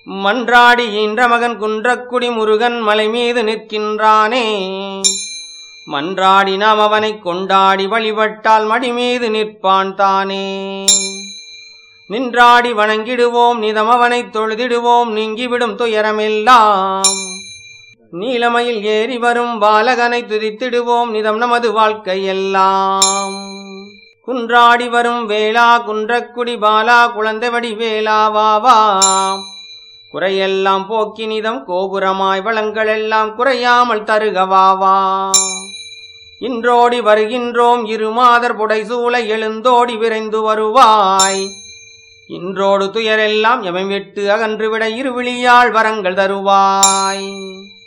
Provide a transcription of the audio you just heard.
மன்றாடி ஈன்ற மகன் குன்றக்குடி முருகன் மலை மீது நிற்கின்றானே மன்றாடி நாம் அவனைக் கொண்டாடி வழிபட்டால் மடி மீது நிற்பான் தானே நின்றாடி வணங்கிடுவோம் நிதம் அவனைத் தொழுதிடுவோம் நீங்கிவிடும் துயரமெல்லாம் நீலமையில் ஏறி வரும் பாலகனை துதித்திடுவோம் நிதம் நமது வாழ்க்கையெல்லாம் குன்றாடி வரும் வேளா குன்றக்குடி பாலா குழந்தைவடி வேளா வாவா குறையெல்லாம் போக்கி நிதம் கோபுரமாய் வளங்கள் எல்லாம் குறையாமல் தருகவாவா இன்றோடி வருகின்றோம் இருமாதர் புடைசூழ எழுந்தோடி விரைந்து வருவாய் இன்றோடு துயரெல்லாம் எமை விட்டு அகன்றுவிட இருவிழியாள் வரங்கள் தருவாய்